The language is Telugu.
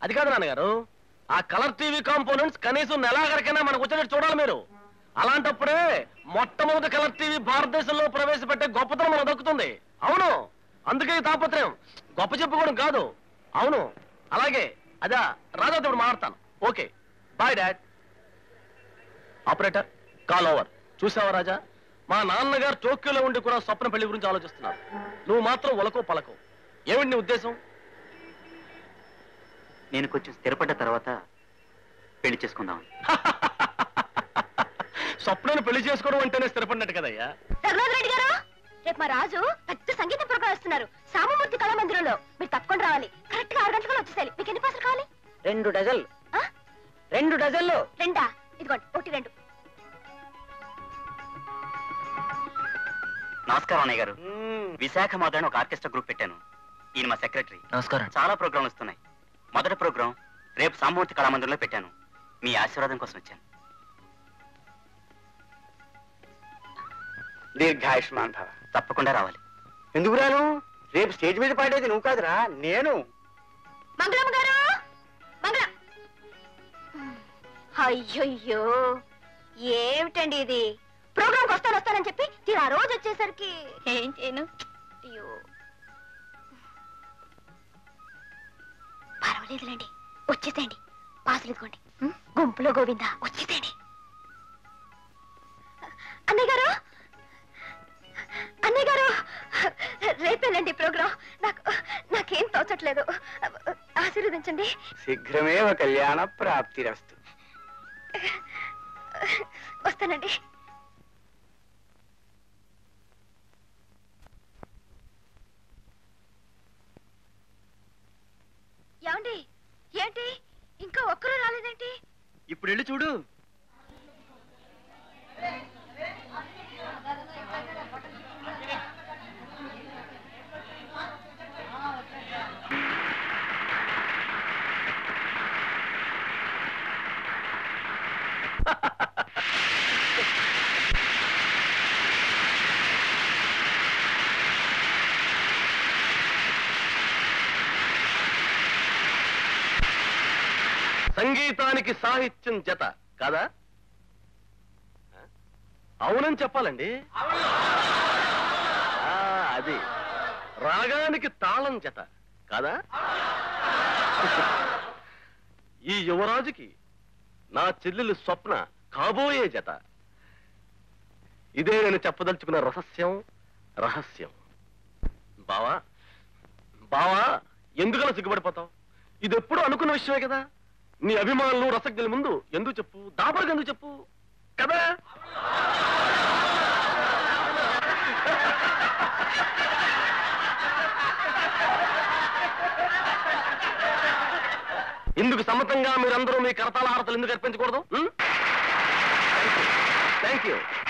అది కాదు నాన్నగారు ఆ కలర్ టీవీ కాంపోనెంట్స్ కనీసం నెలాఖరికైనా మనకు వచ్చేటట్టు చూడాలి మీరు అలాంటప్పుడే మొట్టమొదటి కలర్ టీవీ భారతదేశంలో ప్రవేశపెట్టే గొప్పతనం మనకు దక్కుతుంది అవును అందుకే ఈ తాపత్రయం గొప్ప చెప్పుకోవడం కాదు అవును అలాగే అదా రాజాతో మాట్లాడతాను okay bye dad operator call over చూసావా రాజా మా నాన్నగారు టోక్యోలో ఉండి కూడా స్వప్న పెళ్లి గురించి ఆలోచిస్తున్నారు నువ్వు మాత్రం ఒలకో పలకో ఏమిటి నీ ఉద్దేశం నేను కొంచెం స్థిరపడ్డ తర్వాత పెళ్లి చేసుకుందాం స్వప్నను పెళ్లి చేసుకోవడం అంటేనే స్థిరపడినట్టు కదయ్యా రఘునాథ్ రెడ్డి గారు రేపు మా రాజు పెద్ద సంగీత ప్రోగ్రాం ఇస్తున్నారు సామమూర్తి కళామందిరంలో మీరు తప్పకుండా రావాలి కరెక్ట్ గా ఆరు గంటలకు వచ్చేసాలి మీకు ఎన్ని పాసలు కావాలి రెండు డజన్లు ఆ? రెండు డజన్లు రెండా ఇదిగోండి ఒకటి రెండు నమస్కారం అన్నయ్య గారు విశాఖ మొదలైన ఒక ఆర్కెస్ట్రా గ్రూప్ పెట్టాను ఈయన మా సెక్రటరీ నమస్కారం చాలా ప్రోగ్రాంలు వస్తున్నాయి మొదటి ప్రోగ్రాం రేపు సామూర్తి కళామందిరంలో పెట్టాను మీ ఆశీర్వాదం కోసం వచ్చాను దీర్ఘాయుష్మాన్ భవ తప్పకుండా రావాలి ఎందుకు రాను రేపు స్టేజ్ మీద పాడేది నువ్వు కాదురా నేను మంగళమ్మ గారు మంగళం అయ్యయ్యో ఏమిటండి ఇది ప్రోగ్రాంకి వస్తాను వస్తానని చెప్పి తీరా ఆ రోజు వచ్చేసరికి ఏం చేయను అయ్యో పర్వాలేదులేండి వచ్చేసేయండి పాసులు ఇదిగోండి ఉం? గుంపులో గోవిందా వచ్చేసేయండి అన్నయ్య గారు అన్నయ్య గారు రేపేనండి ప్రోగ్రాం నాకు నాకేం తోచట్లేదు ఆశీర్వదించండి శీఘ్రమేవ కళ్యాణ ప్రాప్తిరస్తు వస్తానండి ఏమండి ఏంటి ఇంకా ఒక్కరూ రాలేదేంటి ఇప్పుడు వెళ్ళి చూడు సంగీతానికి సాహిత్యం జత కాదా అవునని చెప్పాలండి ఆ, అది రాగానికి తాళం జత కాదా ఈ యువరాజుకి నా చెల్లెలు స్వప్న కాబోయే జత ఇదే నేను చెప్పదలుచుకున్న రహస్యం రహస్యం బావా బావా ఎందుకలా సిగ్గుపడిపోతావు ఇది ఎప్పుడు అనుకున్న విషయమే కదా నీ అభిమానులు రసజ్ఞల ముందు ఎందుకు చెప్పు దాపరికి ఎందుకు చెప్పు కదా ఇందుకు సమ్మతంగా మీరందరూ మీ కరతాల హారతలు ఎందుకు అర్పించకూడదు థ్యాంక్ యూ